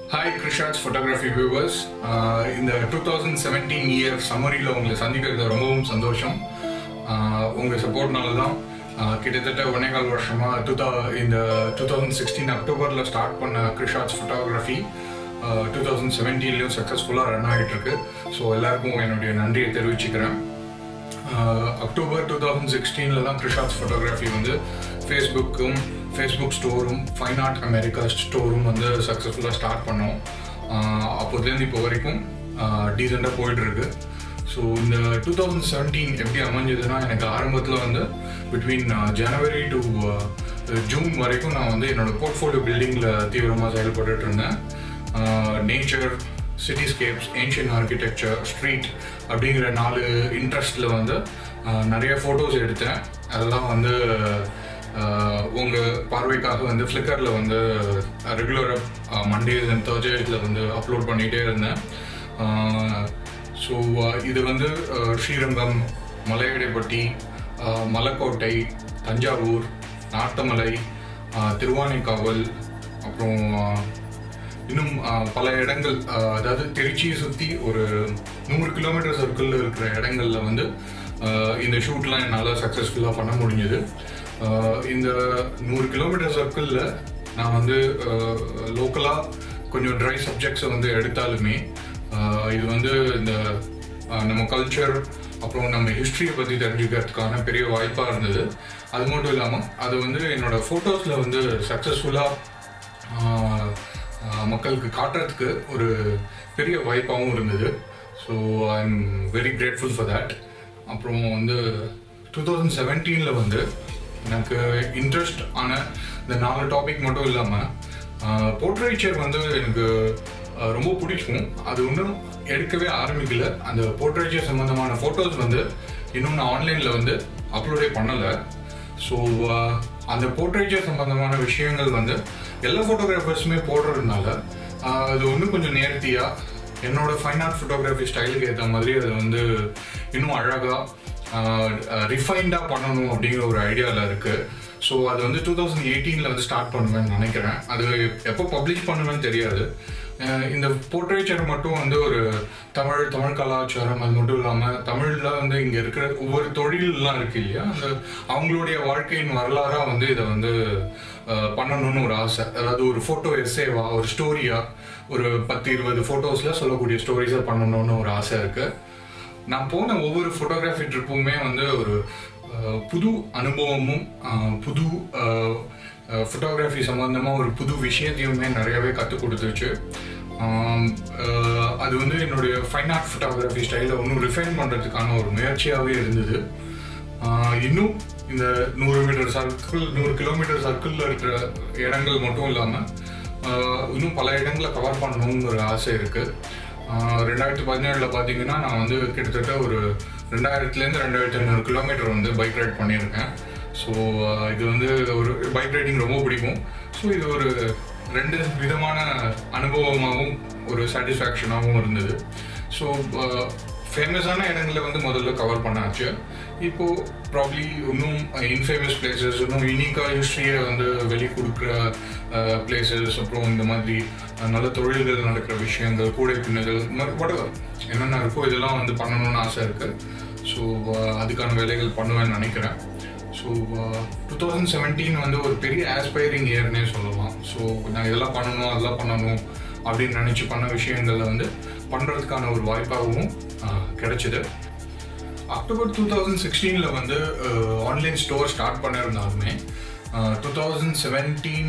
hi Krishots photography viewers இந்த two thousand seventeen year சம்மரியில் உங்களை சந்திக்கிறது ரொம்பவும் சந்தோஷம் ஆஹ் உங்க சப்போர்ட்னால தான் ஆஹ் கிட்டத்தட்ட ஒன்னே கால் வருஷமா டூ தௌ இந்த டூ தௌசண்ட் சிக்ஸ்டீன் அக்டோபரில் ஸ்டார்ட் பண்ண கிருஷாட்ஸ் ஃபோட்டோகிராஃபி டூ தௌசண்ட் செவன்டீன்லையும் சக்ஸஸ்ஃபுல்லாக ரன் ஆகிட்டு இருக்கு ஸோ எல்லாருக்கும் என்னுடைய நன்றியை தெரிவிச்சுக்கிறேன் அக்டோபர் டூ தௌசண்ட் சிக்ஸ்டீனில் தான் கிருஷாத்ஸ் ஃபோட்டோகிராஃபி வந்து ஃபேஸ்புக்கும் ஃபேஸ்புக் ஸ்டோரும் ஃபைன் ஆர்ட் அமெரிக்கா ஸ்டோரும் வந்து சக்ஸஸ்ஃபுல்லாக ஸ்டார்ட் பண்ணோம் ஆஹ் அப்போதுலேருந்து இப்போ வரைக்கும் டீசெண்டாக போயிட்டு இருக்கு ஸோ இந்த டூ தௌசண்ட் செவன்டீன் எப்படி அமைஞ்சதுன்னா எனக்கு ஆரம்பத்தில் வந்து பிட்வீன் ஜனவரி டு ஜூன் வரைக்கும் நான் வந்து என்னோட போர்ட்ஃபோலியோ பில்டிங்கில் தீவிரமாக செயல்பட்டுட்டு இருந்தேன் nature cityscapes ancient architecture street அப்படிங்கிற நாலு இன்ட்ரெஸ்டில் வந்து ஆஹ், நிறைய ஃபோட்டோஸ் எடுத்தேன் அதெல்லாம் வந்து உங்கள் பார்வைக்காக வந்து ஃப்ளிக்கரில் வந்து ரெகுலராக மண்டேஸ் அண்ட் தேர்ஸ்டேஸில் வந்து அப்லோட் பண்ணிகிட்டே இருந்தேன் ஸோ இது வந்து ஆஹ், ஸ்ரீரங்கம் மலையடைப்பட்டி ஆஹ், மலைக்கோட்டை தஞ்சாவூர் நார்த்தமலை ஆஹ், திருவானைக்காவல் அப்புறம் ஆஹ், இன்னும் ஆஹ், பல இடங்கள் ஆஹ், அதாவது திருச்சியை சுற்றி ஒரு நூறு கிலோமீட்டர் சர்க்கிளில் இருக்கிற இடங்கள்ல வந்து ஆஹ், இந்த ஷூட்லாம் என்னால் சக்ஸஸ்ஃபுல்லாக பண்ண முடிஞ்சது ஆஹ், இந்த நூறு கிலோமீட்டர் சர்க்கிளில் நான் வந்து லோக்கலாக கொஞ்சம் ட்ரை சப்ஜெக்ட்ஸை வந்து எடுத்தாலுமே ஆஹ், இது வந்து இந்த ஆஹ், நம்ம கல்ச்சர் அப்புறம் நம்ம ஹிஸ்ட்ரியை பற்றி தெரிஞ்சுக்கிறதுக்கான பெரிய வாய்ப்பாக இருந்தது அது மட்டும் இல்லாமல் அது வந்து என்னோட ஃபோட்டோஸில் வந்து சக்ஸஸ்ஃபுல்லாக ஆஹ் ஆஹ் மக்களுக்கு காட்டுறதுக்கு ஒரு பெரிய வாய்ப்பாகவும் இருந்தது so I am very grateful for that அப்புறம் வந்து டூ தௌசண்ட் செவன்டீனில் வந்து எனக்கு இன்ட்ரெஸ்ட் ஆன இந்த நாலு டாபிக் மட்டும் இல்லாமல் போர்ட்ரேச்சர் வந்து எனக்கு ஆஹ் ரொம்ப பிடிக்கும் அது இன்னும் எடுக்கவே ஆரம்பிக்கல அந்த போர்ட்ரேச்சர் சம்மந்தமான ஃபோட்டோஸ் வந்து இன்னும் நான் ஆன்லைனில் வந்து அப்லோடே பண்ணலை ஸோ அந்த போர்ட்ரேச்சர் சம்பந்தமான விஷயங்கள் வந்து எல்லா ஃபோட்டோகிராஃபர்ஸுமே போடுறதுனால ஆஹ் அது இன்னும் கொஞ்சம் நேர்த்தியாக என்னோட ஃபைன் ஆர்ட் ஃபோட்டோகிராஃபி ஸ்டைலுக்கு ஏற்ற மாதிரி அதை வந்து இன்னும் அழகாக ரிஃபைண்டாக பண்ணணும் அப்படிங்கிற ஒரு ஐடியாவில் இருக்குது ஸோ அது வந்து டூ தௌசண்ட் எயிட்டீனில் வந்து ஸ்டார்ட் பண்ணுவேன்னு நினைக்கிறேன் அது எப்போ பப்ளிஷ் பண்ணுவேன்னு தெரியாது அஹ் இந்த போர்ட்ரேச்சர் மட்டும் வந்து ஒரு தமிழ் தமிழ் கலாச்சாரம் அது மட்டும் இல்லாமல் தமிழில் வந்து இங்கே இருக்கிற ஒவ்வொரு தொழிலெலாம் இருக்கு இல்லையா அந்த அவங்களுடைய வாழ்க்கையின் வரலாறாக வந்து இதை வந்து அஹ், பண்ணணும்னு ஒரு ஆசை அதாவது ஒரு ஃபோட்டோ எஸ்ஸேவா ஒரு ஸ்டோரியா ஒரு பத்து இருபது ஃபோட்டோஸில் சொல்லக்கூடிய ஸ்டோரிஸை பண்ணணும்னு ஒரு ஆசை இருக்குது நான் போன ஒவ்வொரு ஃபோட்டோகிராஃபி ட்ரிப்புமே வந்து ஒரு அஹ், புது அனுபவமும் அஹ், புது ஃபோட்டோகிராஃபி சம்மந்தமாக ஒரு புது விஷயத்தையுமே நிறையவே கற்றுக் கொடுத்துச்சு ஆம், அஹ், அது வந்து என்னுடைய ஃபைன் ஆர்ட் ஃபோட்டோகிராஃபி ஸ்டைலில் இன்னும் ரிஃபைன் பண்ணுறதுக்கான ஒரு முயற்சியாகவே இருந்தது ஆஹ் இன்னும் இந்த நூறு மீட்டர் சர்க்கிள் நூறு கிலோமீட்டர் சர்க்கிளில் இருக்கிற இடங்கள் மட்டும் இல்லாமல் இன்னும் பல இடங்களை கவர் பண்ணணும்னு ஒரு ஆசை இருக்குது ரெண்டாயிரத்தி பதினேழில் பார்த்தீங்கன்னா நான் வந்து கிட்டத்தட்ட ஒரு ரெண்டாயிரத்துலேருந்து ரெண்டாயிரத்தி ஐநூறு கிலோமீட்டர் வந்து பைக் ரைட் பண்ணியிருக்கேன் ஸோ இது வந்து ஒரு பைக் ரைடிங் ரொம்ப பிடிக்கும் ஸோ இது ஒரு ரெண்டு விதமான அனுபவமாகவும் ஒரு சாட்டிஸ்ஃபேக்ஷனாகவும் இருந்தது ஸோ ஃபேமஸான இடங்களை வந்து முதல்ல கவர் பண்ணாச்சு இப்போ ப்ராப்ளி இன்னும் இன்ஃபேமஸ் பிளேசஸ் இன்னும் யூனிக்காக ஹிஸ்ட்ரியை வந்து வெளி கொடுக்குற பிளேசஸ் அப்புறம் இந்த மாதிரி அஹ், நல்ல தொழில்கள் நடக்கிற விஷயங்கள் கூடை பின்னுதல் இந்த மாதிரி whatever என்னென்ன இருக்கோ இதெல்லாம் வந்து பண்ணணும்னு ஆசை இருக்கு ஸோ அதுக்கான வேலைகள் பண்ணுவேன்னு நினைக்கிறேன் ஸோ டூ தௌசண்ட் செவன்டீன் வந்து ஒரு பெரிய ஆஸ்பைரிங் இயர்னே சொல்லலாம் ஸோ நான் இதெல்லாம் பண்ணணும் அதெல்லாம் பண்ணணும் அப்படின்னு நினச்சி பண்ண விஷயங்களில் வந்து பண்ணுறதுக்கான ஒரு வாய்ப்பாகவும் ஆஹ், கிடைச்சிது அக்டோபர் டூ தௌசண்ட் சிக்ஸ்டீனில் வந்து ஆன்லைன் ஸ்டோர் ஸ்டார்ட் பண்ணியிருந்தாலுமே டூ தௌசண்ட் செவன்டீன்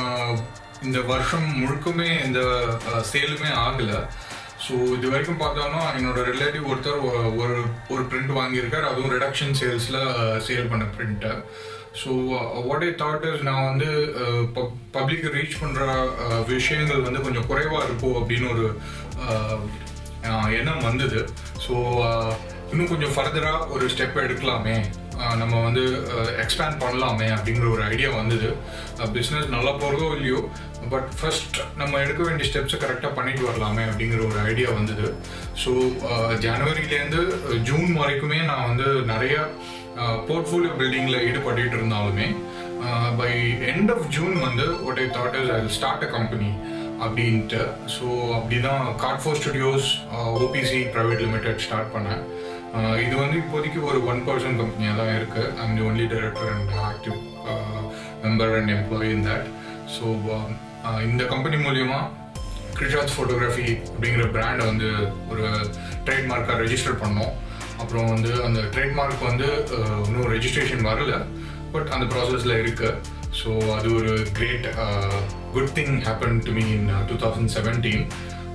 இந்த வருஷம் முழுக்குமே இந்த சேலுமே ஆகலை ஸோ இது வரைக்கும் பார்த்தோம்னா என்னோட ரிலேட்டிவ் ஒருத்தர் ஒ- ஒரு ஒரு பிரிண்ட் வாங்கியிருக்கார் அதுவும் ரிடக்ஷன் சேல்ஸில் சேல் பண்ண பிரிண்ட்டை so what I thought is நான் வந்து பப்ளிக்கு ரீச் பண்ணுற விஷயங்கள் வந்து கொஞ்சம் குறைவாக இருக்கும் அப்படின்னு ஒரு அஹ், ஆஹ் எண்ணம் வந்தது ஸோ இன்னும் கொஞ்சம் ஃபர்தராக ஒரு ஸ்டெப் எடுக்கலாமே ஆஹ் நம்ம வந்து எக்ஸ்பேண்ட் பண்ணலாமே அப்படிங்கிற ஒரு ஐடியா வந்தது பிஸ்னஸ் நல்லா போகிறதோ இல்லையோ பட் ஃபர்ஸ்ட் நம்ம எடுக்க வேண்டிய ஸ்டெப்ஸை கரெக்டாக பண்ணிட்டு வரலாமே அப்படிங்கிற ஒரு ஐடியா வந்தது ஸோ ஜனவரிலேருந்து ஜூன் வரைக்குமே நான் வந்து நிறைய போர்ட்ஃபோலியோ பில்டிங்கில் ஈடுபட்டுட்டு இருந்தாலுமே பை எண்ட் ஆஃப் ஜூன் வந்து what I thought is I start a company அப்படின்ட்டு ஸோ அப்படி தான் card four studios OPC private limited ஸ்டார்ட் பண்ணேன் ஆஹ் இது வந்து இப்போதைக்கு ஒரு ஒன் பர்சன்ட் கம்பெனியாக தான் இருக்குது I'm the only director and active member and employee in that so இந்த கம்பெனி மூலியமா கிரிஷாத் ஃபோட்டோகிராஃபி அப்படிங்கிற பிராண்டை வந்து ஒரு ட்ரேட்மார்க்காக ரெஜிஸ்டர் பண்ணோம் அப்புறம் வந்து அந்த ட்ரேட்மார்க் வந்து அஹ், இன்னும் ரெஜிஸ்ட்ரேஷன் வரல பட் அந்த ப்ராசஸில் இருக்கு ஸோ அது ஒரு great good thing happen to me in two thousand seventeen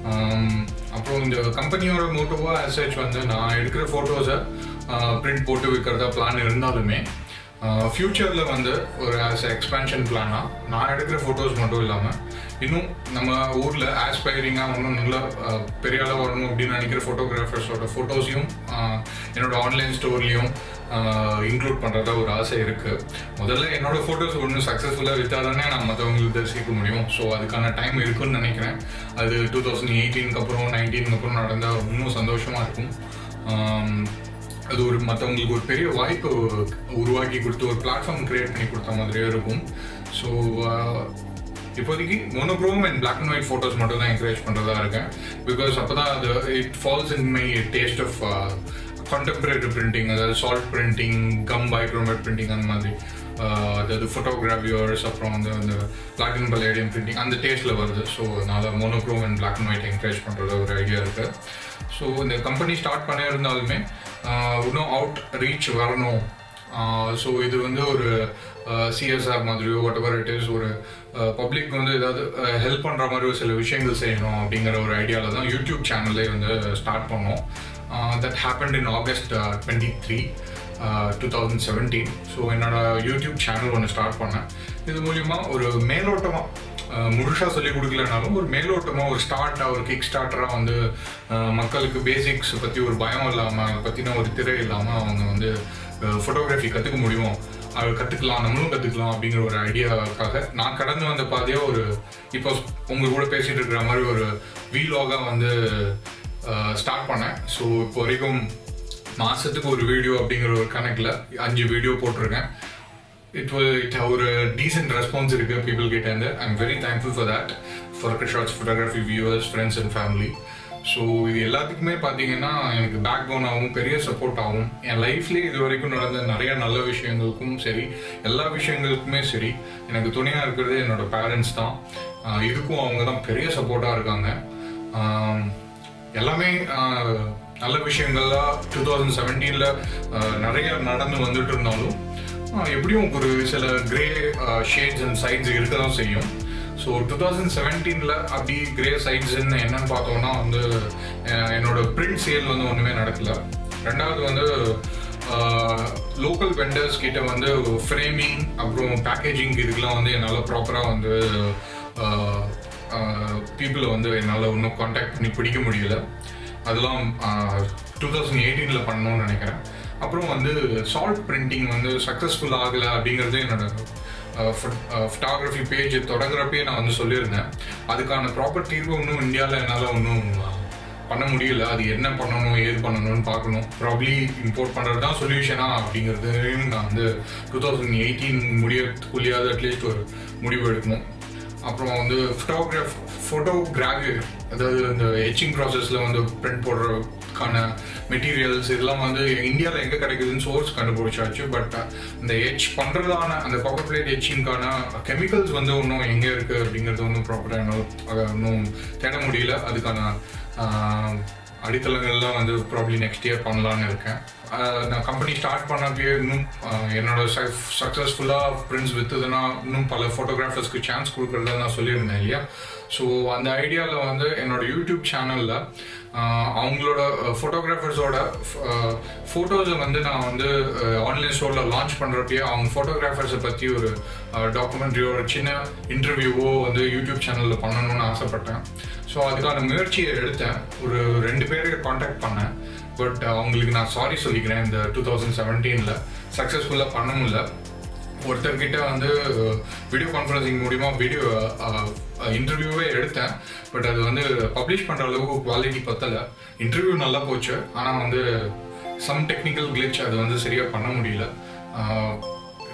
அப்புறம் இந்த கம்பெனியோட மோட்டோவாக அசச் வந்து நான் எடுக்கிற ஃபோட்டோஸை பிரிண்ட் போட்டு விற்கிறதா பிளான் இருந்தாலுமே ஃப்யூச்சரில் வந்து ஒரு ஆஸ் எக்ஸ்பேன்ஷன் பிளானாக நான் எடுக்கிற ஃபோட்டோஸ் மட்டும் இல்லாமல் இன்னும் நம்ம ஊரில் ஆஸ்பைரிங்காக இன்னும் நல்ல அஹ், பெரிய அளவு வரணும் அப்படின்னு நினைக்கிற ஃபோட்டோகிராஃபர்ஸோட ஃபோட்டோஸையும் என்னோட ஆன்லைன் ஸ்டோர்லேயும் இன்க்ளூட் பண்ணுறதா ஒரு ஆசை இருக்குது முதல்ல என்னோட ஃபோட்டோஸ் ஒன்றும் சக்ஸஸ்ஃபுல்லாக விற்றாதானே நான் மற்றவங்களுக்கு தரிசிக்க முடியும் ஸோ அதுக்கான டைம் இருக்குன்னு நினைக்கிறேன் அது டூ தௌசண்ட் எயிட்டீனுக்கு அப்புறம் நைன்டீனுக்கு அப்புறம் நடந்தால் இன்னும் சந்தோஷமாக இருக்கும் ஆம், அது ஒரு மற்றவங்களுக்கு ஒரு பெரிய வாய்ப்பு உருவாக்கி கொடுத்து ஒரு பிளாட்ஃபார்ம் கிரியேட் பண்ணி கொடுத்த மாதிரியே இருக்கும் ஸோ இப்போதைக்கு monochrome and black and white photos மட்டும் தான் என்கரேஜ் பண்ணுறதா இருக்கேன் பிகாஸ் அப்போ தான் அது it falls in my taste of contemporary printing அதாவது salt printing cum bichromate printing அந்த மாதிரி ஆஹ் அதாவது ஃபோட்டோகிராஃபியர்ஸ் அப்புறம் வந்து அந்த பிளாக் அண்ட் பலேடியம் பிரிண்டிங் அந்த டேஸ்ட்டில் வருது ஸோ அதனால் monochrome and black and white encourage பண்ணுறது ஒரு ஐடியா இருக்குது ஸோ இந்த கம்பெனி ஸ்டார்ட் பண்ணியிருந்தாலுமே ஆஹ் இன்னும் அவுட் ரீச் வரணும் ஸோ இது வந்து ஒரு சிஎஸ்ஆர் மாதிரியோ வாட் எவர் இட் இஸ் ஒரு பப்ளிக் வந்து ஏதாவது ஹெல்ப் பண்ணுற மாதிரி ஒரு சில விஷயங்கள் செய்யணும் அப்படிங்கிற ஒரு ஐடியாவில் தான் யூடியூப் சேனல்லே வந்து ஸ்டார்ட் பண்ணோம் that happen in August twenty three two thousand seventeen so என்னோட யூடியூப் சேனல் ஒன்று ஸ்டார்ட் பண்ணேன் இது மூலிமா ஒரு மேலோட்டமாக முழுசாக சொல்லி கொடுக்கலனாலும் ஒரு மேலோட்டமாக ஒரு ஸ்டார்ட்டாக ஒரு கிக் ஸ்டார்டராக வந்து அஹ், மக்களுக்கு பேசிக்ஸ் பற்றி ஒரு பயம் இல்லாமல் அதை பற்றின ஒரு திரை இல்லாமல் அவங்க வந்து ஃபோட்டோகிராஃபி கற்றுக்க முடியும் அது கற்றுக்கலாம் நம்மளும் கற்றுக்கலாம் அப்படிங்கிற ஒரு ஐடியாவுக்காக நான் கடந்து வந்த பாதையாக ஒரு இப்போ உங்க கூட பேசிகிட்டு இருக்கிற மாதிரி ஒரு வீலாகாக வந்து ஸ்டார்ட் பண்ணேன் ஸோ இப்போ வரைக்கும் மாதத்துக்கு ஒரு வீடியோ அப்படிங்கிற ஒரு கணக்கில் அஞ்சு வீடியோ போட்டிருக்கேன் இட் இட் ஒரு டீசென்ட் ரெஸ்பான்ஸ் இருக்கு பீப்புள் கிட்ட இருந்து I am very thankful for that for Krishots photography viewers friends and family so இது எல்லாத்துக்குமே பார்த்தீங்கன்னா எனக்கு பேக் போனாகவும் பெரிய சப்போர்ட் ஆகும் என் லைஃப்லேயே இது வரைக்கும் நடந்த நிறைய நல்ல விஷயங்களுக்கும் சரி எல்லா விஷயங்களுக்குமே சரி எனக்கு துணையாக இருக்கிறது என்னோட பேரண்ட்ஸ் தான் ஆஹ் இதுக்கும் அவங்க தான் பெரிய சப்போர்ட்டாக இருக்காங்க ஆம், எல்லாமே ஆஹ், நல்ல விஷயங்கள்லாம் டூ தௌசண்ட் செவன்டீனில் நிறைய நடந்து வந்துட்டு இருந்தாலும் ஆஹ், எப்படியும் ஒரு சில கிரே ஷேட்ஸ் அண்ட் சைட்ஸ் இருக்க தான் செய்யும் ஸோ டூ தௌசண்ட் செவன்டீனில் அப்படி கிரே சைட்ஸ்ன்னு என்னன்னு பார்த்தோம்னா வந்து அஹ், என்னோட பிரிண்ட் சேல் வந்து ஒன்றுமே நடக்கல ரெண்டாவது வந்து லோக்கல் வெண்டர்ஸ் கிட்ட வந்து ஃப்ரேமிங் அப்புறம் பேக்கேஜிங் இதுக்கெல்லாம் வந்து என்னால் ப்ராப்பராக வந்து பீப்புளை வந்து என்னால் இன்னும் காண்டாக்ட் பண்ணி பிடிக்க முடியல அதெல்லாம் டூ தௌசண்ட் எயிட்டீனில் பண்ணணும்னு நினைக்கிறேன் அப்புறம் வந்து சால்ட் பிரிண்டிங் வந்து சக்ஸஸ்ஃபுல் ஆகலை அப்படிங்கிறது என்னோட ஃபோட்டோகிராஃபி பேஜ் தொடங்குறப்பயே நான் வந்து சொல்லியிருந்தேன் அதுக்கான ப்ராப்பர் தீர்வு இன்னும் இந்தியாவில் என்னால் ஒன்றும் பண்ண முடியல அது என்ன பண்ணணும் ஏது பண்ணணும்னு பார்க்கணும் ப்ராப்ளி இம்போர்ட் பண்ணுறது தான் சொல்யூஷனா அப்படிங்கிறது நான் வந்து டூ தௌசண்ட் எயிட்டீன் முடியறதுக்குள்ளேயாவது அட்லீஸ்ட் ஒரு முடிவு எடுக்கணும் அப்புறம் வந்து ஃபோட்டோகிராஃப் ஃபோட்டோகிராஃபி அதாவது இந்த எச்சிங் ப்ராசஸில் வந்து பிரிண்ட் போடுறதுக்கான மெட்டீரியல்ஸ் இதெல்லாம் வந்து இந்தியாவில் எங்கே கிடைக்குதுன்னு சோர்ஸ் கண்டுபிடிச்சாச்சு பட் இந்த எச் பண்ணுறதான அந்த காப்பர் பிளேட் எச்சிங்கான கெமிக்கல்ஸ் வந்து இன்னும் எங்கே இருக்குது அப்படிங்கிறது ஒன்றும் ப்ராப்பராக இன்னும் இன்னும் தேட முடியல அதுக்கான ஆஹ், அடித்தளங்கள்லாம் வந்து ப்ராப்ளி நெக்ஸ்ட் இயர் பண்ணலான்னு இருக்கேன் ஆஹ், நான் கம்பெனி ஸ்டார்ட் பண்ணப்பயே இன்னும் ஆஹ், என்னோட சக்ஸஸ்ஃபுல்லாக பிரிண்ட்ஸ் விற்றுதுன்னா இன்னும் பல ஃபோட்டோகிராஃபர்ஸ்க்கு சான்ஸ் கொடுக்குறதா நான் சொல்லியிருந்தேன் இல்லையா ஸோ அந்த ஐடியாவில் வந்து என்னோட யூடியூப் சேனலில் அவங்களோட ஃபோட்டோகிராஃபர்ஸோட ஃபோட்டோஸை வந்து நான் வந்து ஆன்லைன் ஸ்டோரில் லான்ச் பண்ணுறப்பயே அவங்க ஃபோட்டோகிராஃபர்ஸை பற்றி ஒரு டாக்குமெண்ட்ரியோ ஒரு சின்ன இன்டர்வியூவோ வந்து யூடியூப் சேனலில் பண்ணணும்னு ஆசைப்பட்டேன் ஸோ அதுக்கான முயற்சியை எடுத்தேன் ஒரு ரெண்டு பேரை காண்டாக்ட் பண்ணேன் பட் அவங்களுக்கு நான் சாரி சொல்லிக்கிறேன் இந்த டூ தௌசண்ட் செவன்டீனில் சக்ஸஸ்ஃபுல்லாக பண்ண முடியல ஒருத்தர்கிட்ட வந்து வீடியோ கான்ஃபரன்சிங் மூலிமா வீடியோ இன்டர்வியூவே எடுத்தேன் பட் அது வந்து பப்ளிஷ் பண்ணுற அளவுக்கு குவாலிட்டி பத்தலை இன்டர்வியூ நல்லா போச்சு ஆனால் வந்து சம் டெக்னிக்கல் கிளிச் அது வந்து சரியாக பண்ண முடியல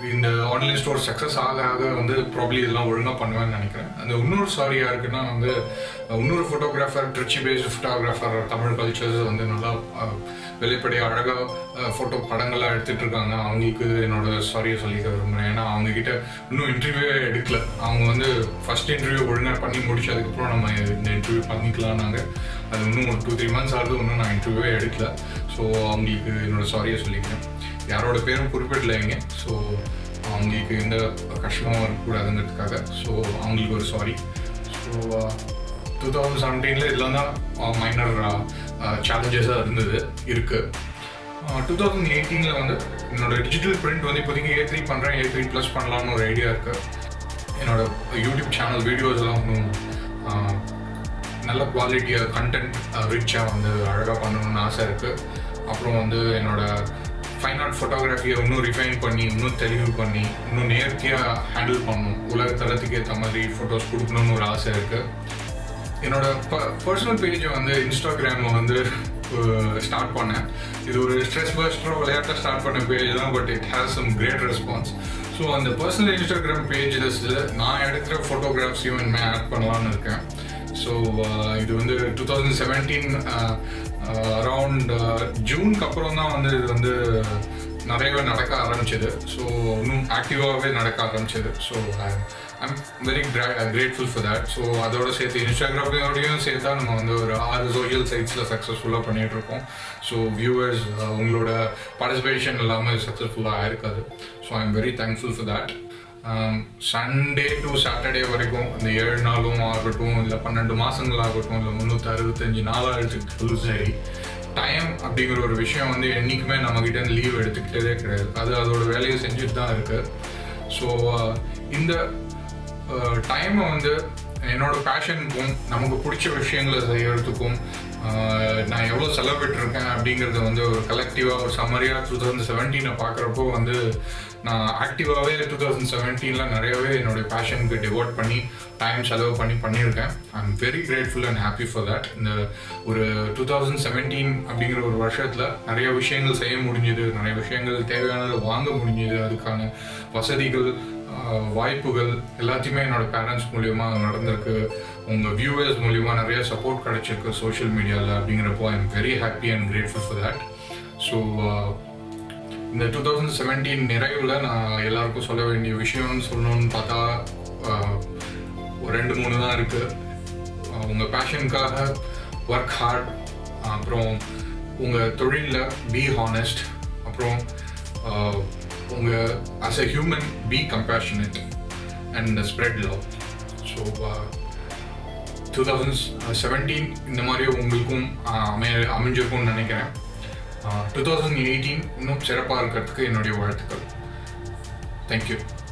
இந்த ஆன்லைன் ஸ்டோர் சக்ஸஸ் ஆக ஆக வந்து ப்ராப்ளி இதெல்லாம் ஒழுங்காக பண்ணுவேன்னு நினைக்கிறேன் அந்த இன்னொரு சாரி யாருக்குன்னா வந்து அஹ், இன்னொரு photographer Trichy based photographer Tamil cultures வந்து நல்லா அஹ், வெளிப்படையாக அழகாக ஃபோட்டோ படங்கள்லாம் எடுத்துட்டு இருக்காங்க அவங்களுக்கு என்னோட சாரியை சொல்லிக்க விரும்புகிறேன் ஏன்னா அவங்க கிட்ட இன்னும் இன்டர்வியூவே எடுக்கல அவங்க வந்து ஃபர்ஸ்ட் இன்டர்வியூ ஒழுங்காக பண்ணி முடிச்சு அதுக்கப்புறம் நம்ம இந்த இன்டர்வியூ பண்ணிக்கலாம்னாங்க அது இன்னும் ஒரு டூ த்ரீ மந்த்ஸ் ஆகுது இன்னும் நான் இன்டர்வியூவே எடுக்கல ஸோ அவங்களுக்கு என்னோட சாரியை சொல்லிக்கிறேன் யாரோட பேரும் குறிப்பிடலைங்க ஸோ அவங்களுக்கு எந்த கஷ்டமும் இருக்கக்கூடாதுங்கிறதுக்காக ஸோ அவங்களுக்கு ஒரு சாரி ஸோ டூ தௌசண்ட் செவன்டீனில் இதெல்லாம் தான் மைனர் சேலஞ்சஸாக இருந்தது இருக்குது டூ தௌசண்ட் எயிட்டீனில் வந்து என்னோட டிஜிட்டல் பிரிண்ட் வந்து இப்போதைக்கு ஏ த்ரீ பண்ணுறேன் ஏ த்ரீ ப்ளஸ் பண்ணலாம்னு ஒரு ஐடியா இருக்குது என்னோட யூடியூப் சேனல் வீடியோஸ்லாம் இன்னும் ஆஹ், நல்ல குவாலிட்டியாக கண்டென்ட் ரிச்சாக வந்து அழகாக பண்ணணும்னு ஆசை இருக்குது அப்புறம் வந்து என்னோட ஃபைன் ஆர்ட் ஃபோட்டோகிராஃபியை இன்னும் ரிஃபைன் பண்ணி இன்னும் தெளிவு பண்ணி இன்னும் நேர்த்தியாக ஹேண்டில் பண்ணணும் உலக தரத்துக்கு ஏற்ற மாதிரி ஃபோட்டோஸ் கொடுக்கணும்னு ஒரு ஆசை இருக்குது என்னோட பர்சனல் பேஜை வந்து இன்ஸ்டாகிராமில் வந்து ஸ்டார்ட் பண்ணேன் இது ஒரு ஸ்ட்ரெஸ் பஸ்டரோ விளையாட்டாக ஸ்டார்ட் பண்ண பேஜ் தான் but it has some great response so அந்த பர்சனல் இன்ஸ்டாகிராம் பேஜில் நான் எடுக்கிற ஃபோட்டோகிராஃப்ஸையும் இனிமேல் ஆட் பண்ணலான்னு இருக்கேன் ஸோ இது வந்து டூ தௌசண்ட் செவன்டீன் அரவுண்ட் ஜூனுக்கு அப்புறம் தான் வந்து இது வந்து நிறையவே நடக்க ஆரம்பிச்சது ஸோ இன்னும் ஆக்டிவாகவே நடக்க ஆரம்பிச்சது so I'm very grateful for that so அதோட சேர்த்து இன்ஸ்டாகிராமோடையும் சேர்த்தா நம்ம வந்து ஒரு ஆறு சோஷியல் சைட்ஸில் சக்ஸஸ்ஃபுல்லாக பண்ணிட்டு இருக்கோம் ஸோ வியூவர்ஸ் உங்களோட பார்ட்டிசிபேஷன் இல்லாமல் சக்ஸஸ்ஃபுல்லாக ஆயிருக்காது so I am very thankful for that Sunday to Saturday வரைக்கும் இந்த ஏழு நாளும் ஆகட்டும் இல்லை பன்னெண்டு மாதங்கள் ஆகட்டும் இல்லை முந்நூற்றி அறுபத்தஞ்சு நாளாக எடுத்துக்கிட்டாலும் சரி டைம் அப்படிங்கிற ஒரு விஷயம் வந்து என்றைக்குமே நம்மக்கிட்ட இருந்து லீவ் எடுத்துக்கிட்டதே கிடையாது அது அதோட வேலையை செஞ்சுட்டு தான் இருக்கு ஸோ இந்த டைமை வந்து என்னோட பேஷனுக்கும் நமக்கு பிடிச்ச விஷயங்களை செய்யறதுக்கும் ஆஹ், நான் எவ்வளோ செலவிட்டிருக்கேன் அப்படிங்கிறத வந்து ஒரு கலெக்டிவாக ஒரு சம்மரியாக டூ தௌசண்ட் செவன்டீனை பார்க்குறப்போ வந்து நான் ஆக்டிவாகவே டூ தௌசண்ட் செவன்டீனில் நிறையவே என்னுடைய பேஷனுக்கு டிவோட் பண்ணி டைம் செலவு பண்ணி பண்ணியிருக்கேன் I am very grateful and happy for that இந்த ஒரு டூ தௌசண்ட் செவன்டீன் அப்படிங்கிற ஒரு வருஷத்தில் நிறைய விஷயங்கள் செய்ய முடிஞ்சுது நிறைய விஷயங்கள் தேவையானதை வாங்க முடிஞ்சுது அதுக்கான வசதிகள் ஆஹ், வாய்ப்புகள் எல்லாத்தையுமே என்னோட பேரண்ட்ஸ் மூலியமா நடந்திருக்கு உங்கள் வியூவர்ஸ் மூலியமா நிறைய சப்போர்ட் கிடைச்சிருக்கு சோஷியல் மீடியாவில் அப்படிங்கிறப்போ I am very happy and grateful for that so இந்த டூ தௌசண்ட் செவன்டீன் நிறைவில் நான் எல்லாருக்கும் சொல்ல வேண்டிய விஷயம்னு சொல்லணும்னு பார்த்தா ஆஹ், ஒரு ரெண்டு மூணு தான் இருக்குது உங்கள் பேஷனுக்காக ஒர்க் ஹார்ட் அப்புறம் உங்கள் தொழிலில் பி ஹானஸ்ட் அப்புறம் ஆஹ், உங்கள் as a human be compassionate and spread love so two thousand seventeen இந்த மாதிரி உங்களுக்கும் ஆஹ், அமைய அமைஞ்சிருக்கும்னு நினைக்கிறேன் டூ தௌசண்ட் எயிட்டீன் இன்னும் சிறப்பாக இருக்கிறதுக்கு என்னுடைய வாழ்த்துக்கள் தேங்க்யூ